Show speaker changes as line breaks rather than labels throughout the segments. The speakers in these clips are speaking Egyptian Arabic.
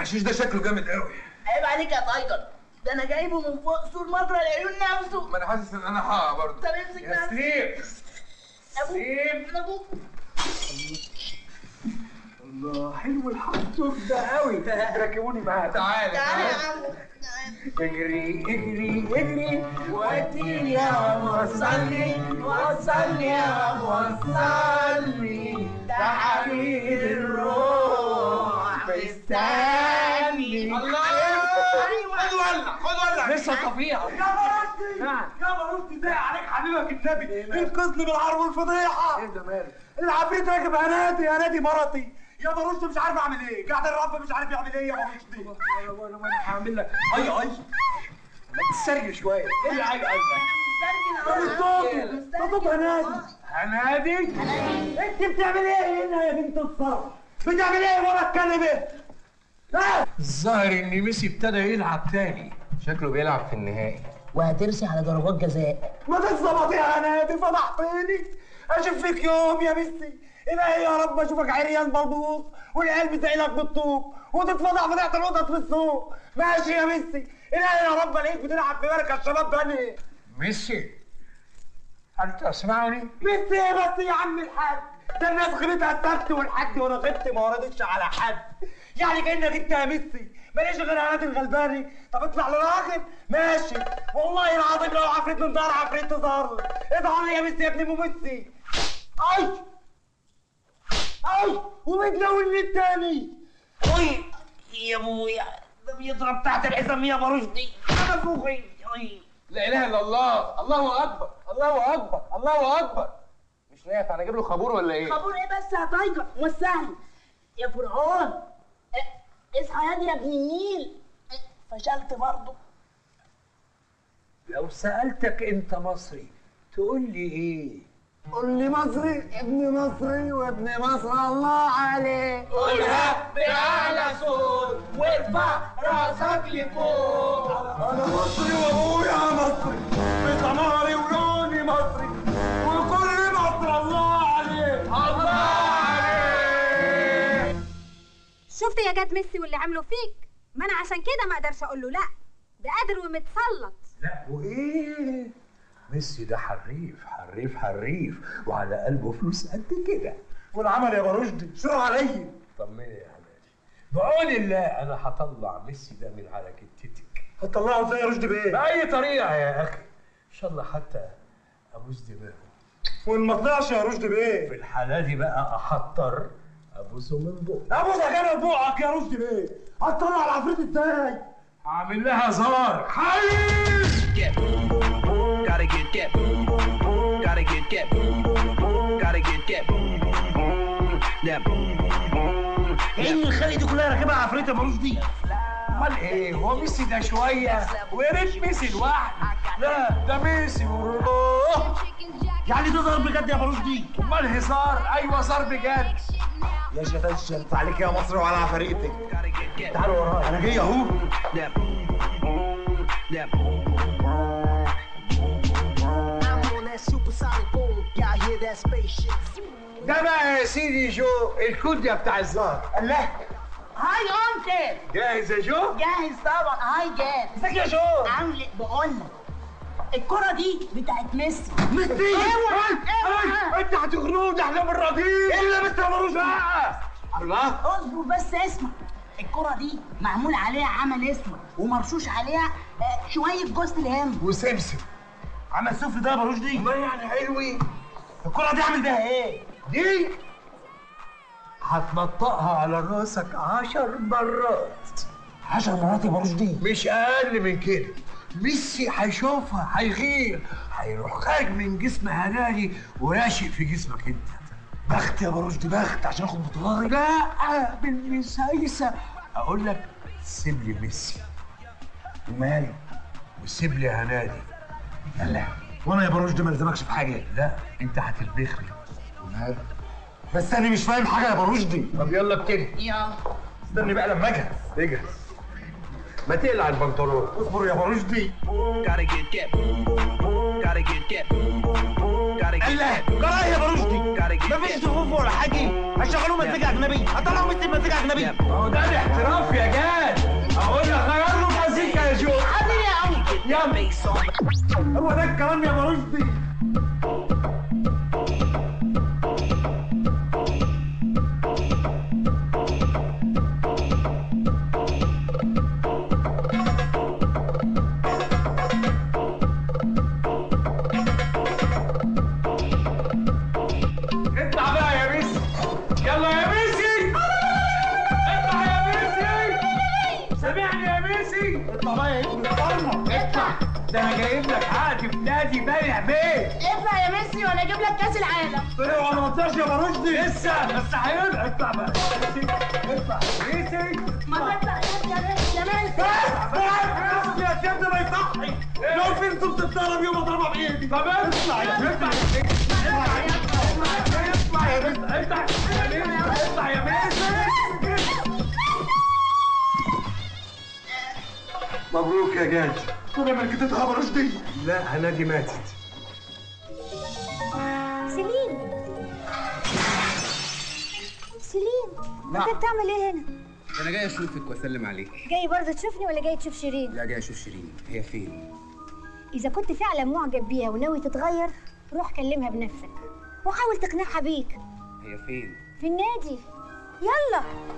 الحشيش ده شكله جامد قوي
عيب عليك يا تايجر ده انا جايبه من فوق سور مجرى العيون نفسه
ما انا حاسس ان انا هقع برضه
طب امسك
يا
نفسك
سليم
ابوك
سليم
ابوك
الله حلو الحنطور ده قوي ركبوني معاك تعالى
تعالى يا
تعالى
عمو
اجري اجري اجري وديني يا وصلني وصلني يا وصلني ده حبيب الروح مستني الله خد ولع خد ولع لسه طفيعة
يا مراتي يا مراتي ضايق عليك حبيبك النبي انقذني من العار والفضيحه
ايه ده مالك
العفريت راكب هنادي يا نادي مراتي يا مراتي مش عارف اعمل ايه قاعد الرب مش عارف يعمل ايه يا مراتي
وانا وانا وانا هعمل لك اي اي ما تسترجل شوية ايه اللي عايز
ده مش صوته ده صوت هنادي
هنادي
انت بتعمل ايه هنا يا بنت الصرف بتعمل ايه وانا اتكلم ايه ها
الظاهر ان ميسي ابتدى يلعب تاني شكله بيلعب في النهائي
وهترسي على ضربات جزاء
ما تتظبط يا هنادي فضحتني اشوف فيك يوم يا ميسي الهي يا رب اشوفك عريان بلبوط والعيال بتعينك بالطوب وتتفضح فضيحه القطط في السوق ماشي يا ميسي الهي يا رب الاقيك بتلعب في مركز شباب بني
ميسي هل تسمعني؟
ميسي ايه بس يا عم الحاج ده الناس غلطها السبت والحد وانا غبت ما وردتش على حد يعني كانك انت يا ميسي ماليش غير هنادي الغلباني طب اطلع للاخر ماشي والله العظيم لو عفريت من ظهر عفريت تظهر لي اظهر لي يا ميسي يا ابن ام ميسي اي اي وبتناولني التاني اي يا ابويا ده بيضرب تحت الحزام يا برشدي انا فوقي اي
لا اله الا الله الله اكبر الله اكبر الله اكبر مش نافع انا اجيب له خابور ولا ايه؟
خبور ايه بس يا تايجر والسهل يا فرعون اه، اصحى يا دي يا ابن النيل اه، فشلت برضه
لو سألتك انت مصري تقول لي ايه؟
قول لي مصري ابن مصري وابن مصر الله عليه
قولها بأعلى صوت وارفع راسك لفوق
انا مصري وابويا مصري بسماري ولوني مصري وكل مصر الله عليه
الله عليك
شفت يا جاد ميسي واللي عمله فيك ما انا عشان كده ما اقدرش اقول له لا ده قادر ومتسلط
لا وايه؟ ميسي ده حريف حريف حريف وعلى قلبه فلوس قد كده
والعمل يا برشدي شو عليا
طمني يا حمادي بعون الله انا هطلع ميسي ده من على كتتك
هتطلعه ازاي يا رشدي بايه؟
بأي طريقة يا أخي إن شاء الله حتى أبوس دماغه
وان ما طلعش يا رشدي
في
بايه؟
الحالة دي بقى أحضر أبوسه من بقه
ابوس انا بوعك يا رشدي بايه؟ هتطلع العفريت ازاي؟
هعمل لها زار حيز
get boom boom boom gotta get get boom boom boom gotta get get boom boom boom gotta get get boom boom boom that boom boom boom
ايه اللي الخلق دي كلها راكبها عفريت يا برشدي؟
أمال إيه هو ميسي ده شوية ويا ريت ميسي لوحده لا ده ميسي وروح
يعني تظهر بجد يا برشدي؟
أمال هزار أيوة زار بجد
يا شتان شرط عليك يا مصر وعلى عفاريتك
gotta get get
تعالوا ورايا انا جاي اهو
that boom boom boom that boom boom boom
I'm on that supersonic boom. Y'all hear that spaceship?
ده بقى يا سيدي جو الكوديا بتاع الزار
الله
هاي انكل
جاهز يا جو؟
جاهز طبعا هاي جاهز
ازيك يا جو؟
عامل إيه؟ بقول لك الكرة دي بتاعت ميسي
ميسي
اوعى اوعى
انت هتغنوني احنا بالرضيع الا بس يا ملوش بقى
الله
اصبر بس اسمع الكرة دي معمول عليها عمل اسود ومرشوش عليها آه، شوية جوز الهند
وسمسم
عمل صفر ده يا ملوش دي
ما يعني حلوين
الكرة دي اعمل بيها ايه؟
دي هتنطقها على راسك عشر مرات
عشر مرات يا ملوش دي
مش اقل من كده ميسي هيشوفها هيغير هيروح خارج من جسم هنالي وراشق في جسمك انت
بخت يا ملوش دي بخت عشان اخد بطولاري
لا بالمسايسة اقول لك سيب لي ميسي
ومالي
وسيب لي هنالي
الله وانا يا بروش دي ما لزمكش في حاجه
لا انت هتلبخني
ومالي بس انا مش فاهم حاجه يا بروش دي
طب يلا ابتدي
يلا
استني بقى لما اجهز
اجهز ما تقلع البنطلون
اصبر يا بروش دي
gotta get get boom boom boom gotta get get boom boom boom gotta get
الله
get
جرايه يا بروش دي
gotta get
مفيش
get
ضفوف ولا حاجه هشغلوا مزيكا اجنبي هطلعوا ميسي مزيكا اجنبي
هو ده الاحتراف يا جاد اقول لك غير له مزيكا يا جو
حبيبي يا عم
يلا هو ده الكلام يا مرشدي اطلع بقى يا ميسي يلا يا ميسي اطلع يا ميسي سامعني يا ميسي اطلع بقى يا ابني اطلع ده انا جايب لك عقد في نادي بايع بيه
اطلع يا ميسي وانا اجيب لك كاس العالم
طلع ولا ما طلعش يا مرشدي لسه بس هيبقى اطلع بقى اطلع ميسي
ما تطلع يا ميسي يا ميسي
بس يا سيدنا ما يصحي لو في انتوا بتتضرب يوم اضربها بايدي طب اطلع يا اطلع اطلع يا اطلع يا اطلع اطلع يا ميسي مبروك يا جاد كنا ملكتها برشدي لا هنادي ماتت
سليم سليم انت بتعمل ايه هنا؟
انا جاي اشوفك واسلم عليك
جاي برضه تشوفني ولا جاي تشوف شيرين؟
لا جاي اشوف شيرين هي فين
إذا كنت فعلا معجب بيها وناوي تتغير روح كلمها بنفسك وحاول تقنعها بيك
هي فين
في النادي يلا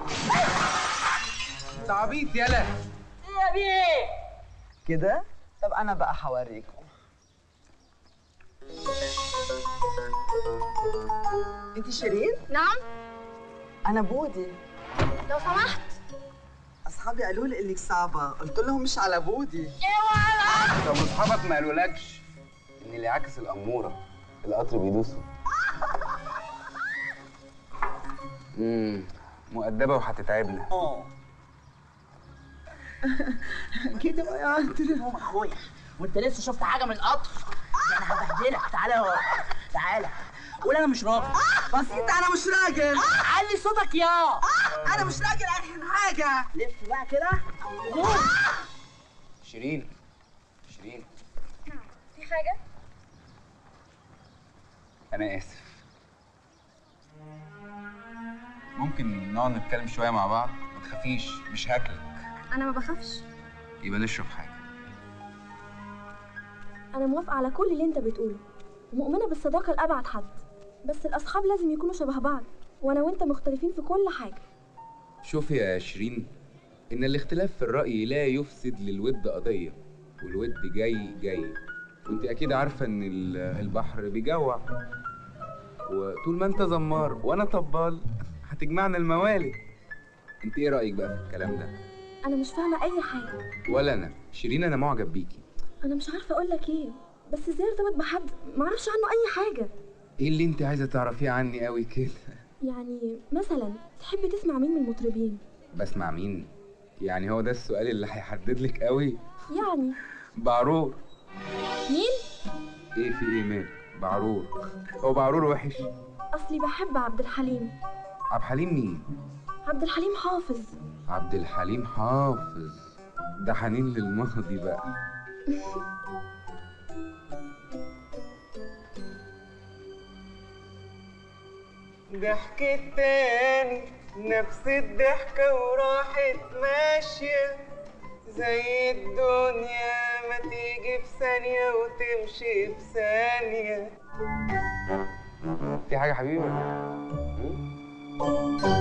تعبيط يالا
يا بيه
كده طب انا بقى هوريكم انت شيرين
نعم
انا بودي
لو سمحت
اصحابي قالوا لي انك صعبه قلت لهم مش على بودي
طب اصحابك ما قالولكش ان اللي عكس الاموره القطر بيدوسه امم مؤدبه وهتتعبنا
اه كده يا انت
اخويا وانت لسه شفت حاجه من القطر ده انا هبهدلك تعالى اهو تعالى قول انا مش راجل
بسيط انا مش راجل
علي صوتك يا
انا مش راجل احن حاجه
لف بقى كده قول
شيرين شيرين
في حاجة؟
انا اسف ممكن نقعد نتكلم شويه مع بعض ما تخافيش مش هاكلك
أنا ما بخافش
يبقى نشرب حاجه
أنا موافقة على كل اللي أنت بتقوله ومؤمنة بالصداقة لأبعد حد بس الأصحاب لازم يكونوا شبه بعض وأنا وأنت مختلفين في كل حاجة
شوفي يا شيرين إن الاختلاف في الرأي لا يفسد للود قضية والود جاي جاي وانت أكيد عارفة إن ال- البحر بيجوع وطول ما انت زمار وأنا طبال هتجمعنا الموالد انت ايه رأيك بقى في الكلام ده؟
أنا مش فاهمة أي حاجة
ولا أنا شيرين أنا معجب بيكي
أنا مش عارفة أقول لك إيه بس إزاي ارتبط بحد معرفش عنه أي حاجة
ايه اللي انت عايزة تعرفيه عني قوي كده؟
يعني مثلا تحب تسمع مين من المطربين
بسمع مين؟ يعني هو ده السؤال اللي هيحدد لك قوي؟
يعني
بعرور
مين؟
ايه في ايه مال؟ بعرور هو بعرور وحش؟
أصلي بحب عبد الحليم
عبد الحليم مين؟
عبد الحليم حافظ
عبد الحليم حافظ ده حنين للماضي بقى
ضحكت تاني نفس الضحكة وراحت ماشية زي الدنيا ما تيجي في ثانية وتمشي في ثانية
في حاجة حبيبي؟